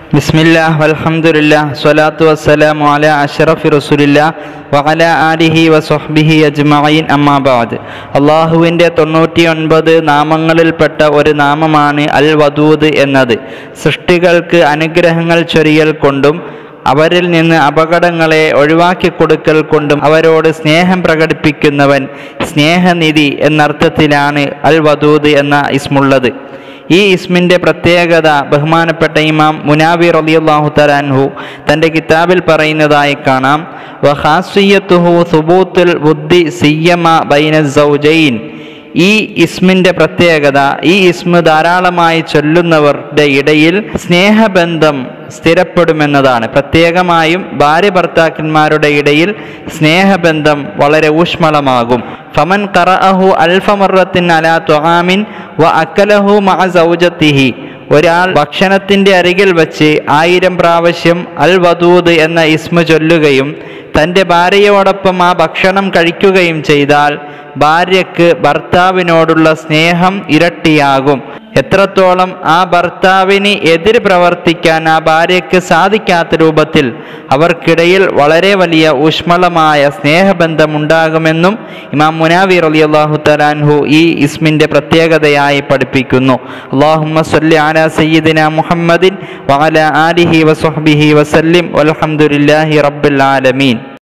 ബിസ്മില്ലാ വൽഹംദുലില്ലാ സ്വലാത്തു വസ്സലാമു അലാ അഷ്റഫി റസൂലില്ലാ വഅല ആലിഹി വസ്വഹ്ബിഹി അജ്മഈൻ അമ്മാ ബഅദ് അള്ളാഹുവിൻ്റെ തൊണ്ണൂറ്റി ഒൻപത് നാമങ്ങളിൽപ്പെട്ട ഒരു നാമമാണ് അൽ വദൂദ് എന്നത് സൃഷ്ടികൾക്ക് അനുഗ്രഹങ്ങൾ ചൊരിയൽ കൊണ്ടും അവരിൽ നിന്ന് അപകടങ്ങളെ ഒഴിവാക്കി കൊടുക്കൽ കൊണ്ടും അവരോട് സ്നേഹം പ്രകടിപ്പിക്കുന്നവൻ സ്നേഹനിധി എന്നർത്ഥത്തിലാണ് അൽ വദൂദ് എന്ന ഇസ്മുള്ളത് ഈ ഇസ്മിൻ്റെ പ്രത്യേകത ബഹുമാനപ്പെട്ട ഇമാം മുനാബി റളിയല്ലാഹു തലാൻഹു തൻ്റെ കിതാബിൽ പറയുന്നതായി കാണാം വഹാസിയത്തുഹു സുബൂത്തുൽ ബുദ്ധി സിയ്യമ ബൈന സൗജൈൻ ഈ ഇസ്മിൻ്റെ പ്രത്യേകത ഈ ഇസ്മ് ധാരാളമായി ചൊല്ലുന്നവരുടെ ഇടയിൽ സ്നേഹബന്ധം സ്ഥിരപ്പെടുമെന്നതാണ് പ്രത്യേകമായും ഭാര്യ ഭർത്താക്കന്മാരുടെ ഇടയിൽ സ്നേഹബന്ധം വളരെ ഊഷ്മളമാകും ഫമൻ കറഅഹു അൽഫമറത്തിൻ അലാ ത്വഹാമിൻ വ അക്കലഹു മഅ സൗജത്തിഹി ഒരാൾ ഭക്ഷണത്തിൻ്റെ അരികിൽ വച്ച് ആയിരം പ്രാവശ്യം അൽ വദൂദ് എന്ന ഇസ്മ ചൊല്ലുകയും തൻ്റെ ഭാര്യയോടൊപ്പം ആ ഭക്ഷണം കഴിക്കുകയും ചെയ്താൽ ഭാര്യയ്ക്ക് ഭർത്താവിനോടുള്ള സ്നേഹം ഇരട്ടിയാകും എത്രത്തോളം ആ ഭർത്താവിന് എതിര് പ്രവർത്തിക്കാൻ ആ ഭാര്യയ്ക്ക് സാധിക്കാത്ത രൂപത്തിൽ അവർക്കിടയിൽ വളരെ വലിയ ഊഷ്മളമായ സ്നേഹബന്ധമുണ്ടാകുമെന്നും ഇമാം മുനാവി റളിയല്ലാഹു തലാൻഹു ഈ ഇസ്മിൻ്റെ പ്രത്യേകതയായി പഠിപ്പിക്കുന്നു അള്ളാഹുമ്മ സല്ലി അലാ സയ്യിദിന മുഹമ്മദിൻ വഅല ആലിഹി വസ്വഹ്ബിഹി വസല്ലിം വൽഹംദുലില്ലാഹി റബ്ബിൽ ആലമീൻ